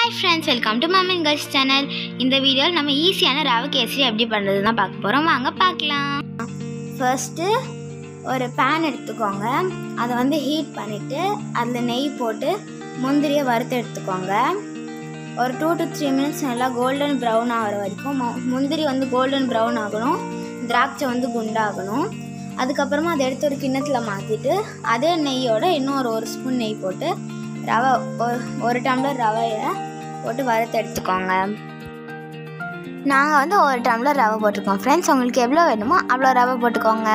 hi friends welcome to mummy girls channel இந்த வீடியோவில் நம்ம ஈஸியான ரவை கேசரி எப்படி பண்ணுறது தான் பார்க்க போகிறோம் வாங்க பார்க்கலாம் ஃபர்ஸ்ட்டு ஒரு பேன் எடுத்துக்கோங்க அதை வந்து ஹீட் பண்ணிவிட்டு அதில் நெய் போட்டு முந்திரியை வறுத்து எடுத்துக்கோங்க ஒரு டூ டு த்ரீ மினிட்ஸ் நல்லா கோல்டன் ப்ரௌன் ஆகிற வரைக்கும் மு- முந்திரி வந்து கோல்டன் ப்ரௌன் ஆகணும் திராட்சை வந்து குண்டாகணும் அதுக்கப்புறமா அதை எடுத்து ஒரு கிண்ணத்தில் மாற்றிட்டு அதே நெய்யோட இன்னும் ஒரு ஒரு ஸ்பூன் நெய் போட்டு ரவை ஒரு ஒரு டம்ளர் ரவையை போட்டு வறுத்து எடுத்துக்கோங்க நாங்கள் வந்து ஒரு டம்ளர் ரவை போட்டிருக்கோம் ஃப்ரெண்ட்ஸ் உங்களுக்கு எவ்வளோ வேணுமோ அவ்வளோ ரவை போட்டுக்கோங்க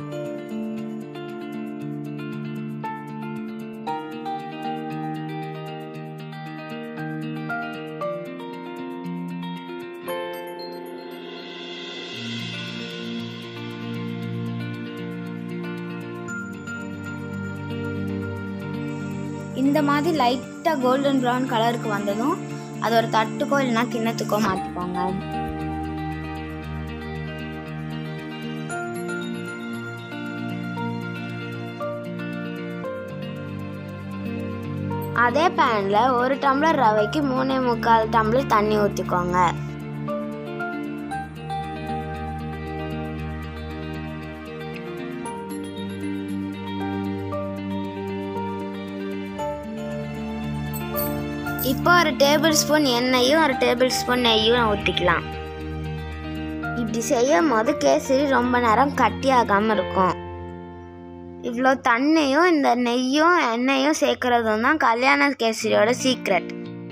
இந்த மாதிரி லைட்டாக கோல்டன் ப்ரௌன் கலருக்கு வந்ததும் அது ஒரு தட்டுக்கோ இல்லைன்னா கிண்ணத்துக்கோ மாற்றிக்கோங்க அதே பேனில் ஒரு டம்ளர் ரவைக்கு மூணே முக்கால் டம்ளர் தண்ணி ஊற்றிக்கோங்க இப்போ ஒரு டேபிள் ஸ்பூன் எண்ணெயும் ஒரு டேபிள் ஸ்பூன் நெய்யும் ஊற்றிக்கலாம் இப்படி செய்யும் போது கேசரி ரொம்ப நேரம் கட்டியாகாமல் இருக்கும் இவ்வளோ தண்ணியும் இந்த நெய்யும் எண்ணெயும் சேர்க்கறதும் தான் கல்யாண கேசரியோட சீக்ரெட்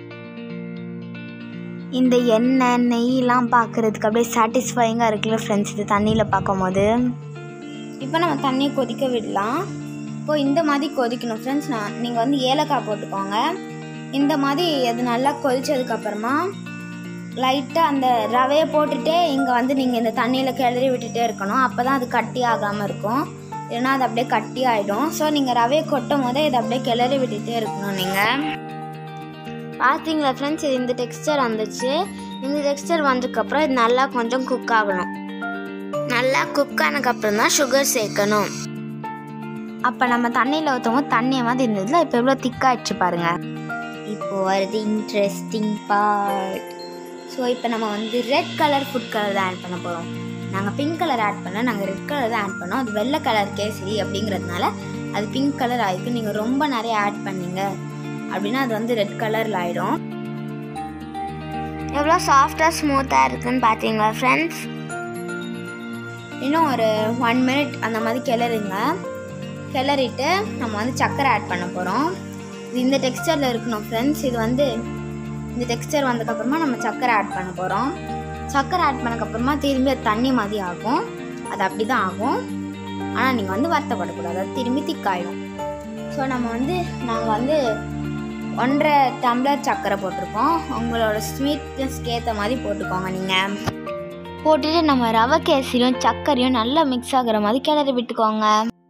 இந்த எண்ணெய் நெய்லாம் பார்க்குறதுக்கு அப்படியே சாட்டிஸ்ஃபைங்காக இருக்குல்ல ஃப்ரெண்ட்ஸ் இது தண்ணியில் பார்க்கும்போது இப்போ நம்ம தண்ணியை கொதிக்க விடலாம் இப்போ இந்த மாதிரி கொதிக்கணும் ஃப்ரெண்ட்ஸ் நான் நீங்கள் வந்து ஏலக்காய் போட்டுக்கோங்க இந்த மாதிரி அது நல்லா கொதிச்சதுக்கப்புறமா லைட்டாக அந்த ரவையை போட்டுட்டே இங்கே வந்து நீங்கள் இந்த தண்ணியில் கிளறி விட்டுட்டே இருக்கணும் அப்போ தான் அது கட்டி ஆகாமல் இருக்கும் இல்லைன்னா அது அப்படியே கட்டி ஆகிடும் ஸோ நீங்கள் ரவையை கொட்டும் போதே இதை அப்படியே கிளறி விட்டுட்டே இருக்கணும் நீங்கள் பார்த்தீங்களா ஃப்ரெண்ட்ஸ் இது இந்த டெக்ஸ்டர் வந்துச்சு இந்த டெக்ஸ்டர் வந்ததுக்கப்புறம் இது நல்லா கொஞ்சம் குக் ஆகணும் நல்லா குக் ஆனதுக்கப்புறம் தான் சுகர் சேர்க்கணும் அப்போ நம்ம தண்ணியில் ஊற்றவும் தண்ணியை மாதிரி இருந்ததுல இப்போ எவ்வளோ திக்காயிடுச்சு பாருங்கள் இப்போ வருது இன்ட்ரெஸ்டிங் பார்ட் ஸோ இப்போ நம்ம வந்து ரெட் கலர் ஃபுட் கலர் தான் ஆட் பண்ண போகிறோம் நாங்கள் பிங்க் கலர் ஆட் பண்ண நாங்கள் ரெட் கலர் தான் ஆட் பண்ணோம் அது வெள்ளை கலர் கேசரி அப்படிங்கிறதுனால அது பிங்க் கலர் ஆயிருக்கு நீங்கள் ரொம்ப நிறைய ஆட் பண்ணீங்க அப்படின்னா அது வந்து ரெட் கலரில் ஆகிடும் எவ்வளோ சாஃப்டாக ஸ்மூத்தாக இருக்குன்னு பார்த்தீங்களா ஃப்ரெண்ட்ஸ் இன்னும் ஒரு ஒன் மினிட் அந்த மாதிரி கிளறுங்க கிளறிட்டு நம்ம வந்து சர்க்கரை ஆட் பண்ண போகிறோம் இது இந்த டெக்ஸ்டரில் இருக்கணும் ஃப்ரெண்ட்ஸ் இது வந்து இந்த டெக்ஸ்டர் வந்ததுக்கப்புறமா நம்ம சர்க்கரை ஆட் பண்ண போகிறோம் சர்க்கரை ஆட் பண்ணக்கப்புறமா திரும்பி அது தண்ணி மாதிரி ஆகும் அது அப்படி தான் ஆகும் ஆனால் நீங்கள் வந்து வருத்தப்படக்கூடாது அது திரும்பி திக்காயிடும் ஸோ நம்ம வந்து நாங்கள் வந்து ஒன்றரை டம்ளர் சர்க்கரை போட்டிருக்கோம் உங்களோட ஸ்வீட்னஸ்க்கு ஏற்ற மாதிரி போட்டுக்கோங்க நீங்கள் போட்டுட்டு நம்ம ரவை கேசரியும் சர்க்கரையும் நல்லா மிக்ஸ் ஆகுற மாதிரி கிளறி விட்டுக்கோங்க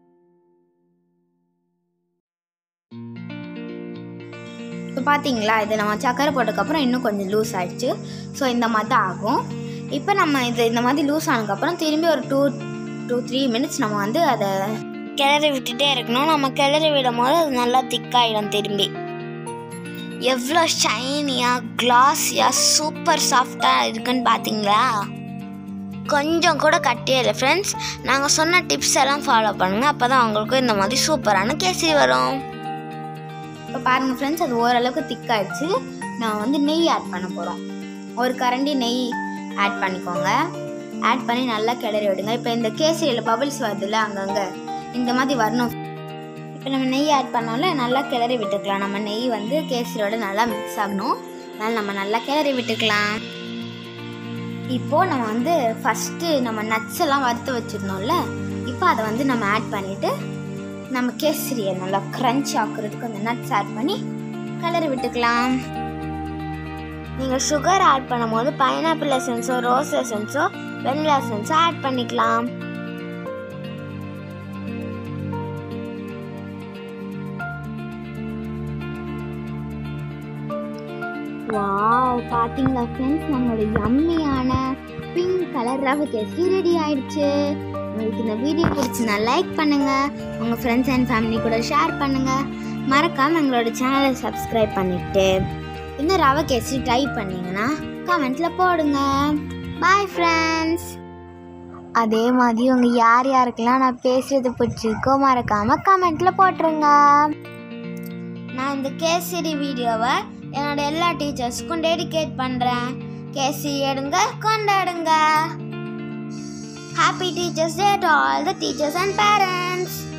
இப்போ பார்த்தீங்களா இது நம்ம சக்கரை போட்டதுக்கப்புறம் இன்னும் கொஞ்சம் லூஸ் ஆயிடுச்சு ஸோ இந்த மாதிரி தான் ஆகும் இப்போ நம்ம இது இந்த மாதிரி லூஸ் ஆனதுக்கப்புறம் திரும்பி ஒரு டூ டூ த்ரீ மினிட்ஸ் நம்ம வந்து அதை கிளறி விட்டுட்டே இருக்கணும் நம்ம கிளறி விடும் போது அது நல்லா திக்காயிடும் திரும்பி எவ்வளோ ஷைனியாக கிளாஸியாக சூப்பர் சாஃப்டாக இருக்குன்னு பார்த்தீங்களா கொஞ்சம் கூட கட்டியே இல்லை ஃப்ரெண்ட்ஸ் நாங்கள் சொன்ன டிப்ஸ் எல்லாம் ஃபாலோ பண்ணுங்கள் அப்போ தான் உங்களுக்கு இந்த மாதிரி சூப்பரான கேசரி வரும் இப்போ பாருங்கள் ஃப்ரெண்ட்ஸ் அது ஓரளவுக்கு திக்காயிடுச்சு நான் வந்து நெய் ஆட் பண்ண போகிறோம் ஒரு கரண்டி நெய் ஆட் பண்ணிக்கோங்க ஆட் பண்ணி நல்லா கிளறி விடுங்க இப்போ இந்த கேசரியில் பபிள்ஸ் வருதுல்ல அங்கங்கே இந்த மாதிரி வரணும் இப்போ நம்ம நெய் ஆட் பண்ணோம்ல நல்லா கிளறி விட்டுக்கலாம் நம்ம நெய் வந்து கேசரியோட நல்லா மிக்ஸ் ஆகணும் அதனால் நம்ம நல்லா கிளறி விட்டுக்கலாம் இப்போது நம்ம வந்து ஃபஸ்ட்டு நம்ம நட்ஸ் எல்லாம் வறுத்து வச்சிருந்தோம்ல இப்போ அதை வந்து நம்ம ஆட் பண்ணிவிட்டு நம்ம கேசரியை நல்லா க்ரன்ச் ஆக்குறதுக்கு அந்த நட்ஸ் ஆட் பண்ணி கலரி விட்டுக்கலாம் நீங்கள் சுகர் ஆட் பண்ணும்போது பைனாப்பிள் எசன்ஸோ ரோஸ் எசன்ஸோ வெனிலா எசன்ஸோ ஆட் பண்ணிக்கலாம் வாவ் பார்த்தீங்களா ஃப்ரெண்ட்ஸ் நம்மளோட யம்மியான பிங்க் கலர் ரவை கேசரி ரெடி ஆயிடுச்சு உங்களுக்கு இந்த வீடியோ பிடிச்சிருந்தா லைக் பண்ணுங்க உங்க ஃப்ரெண்ட்ஸ் அண்ட் ஃபேமிலி கூட ஷேர் பண்ணுங்க மறக்காம எங்களோட சேனலை சப்ஸ்கிரைப் பண்ணிட்டு இந்த ரவை கேசரி ட்ரை பண்ணீங்கன்னா கமெண்ட்டில் போடுங்க பாய் ஃப்ரெண்ட்ஸ் அதே மாதிரி உங்கள் யார் யாருக்கெல்லாம் நான் பேசுகிறது பிடிச்சிருக்கோ மறக்காமல் கமெண்ட்டில் போட்டுருங்க நான் இந்த கேசரி வீடியோவை என்னோட எல்லா டீச்சர்ஸ்க்கும் டெடிகேட் பண்ணுறேன் கேசரி எடுங்க கொண்டாடுங்க happy teachers day to all the teachers and parents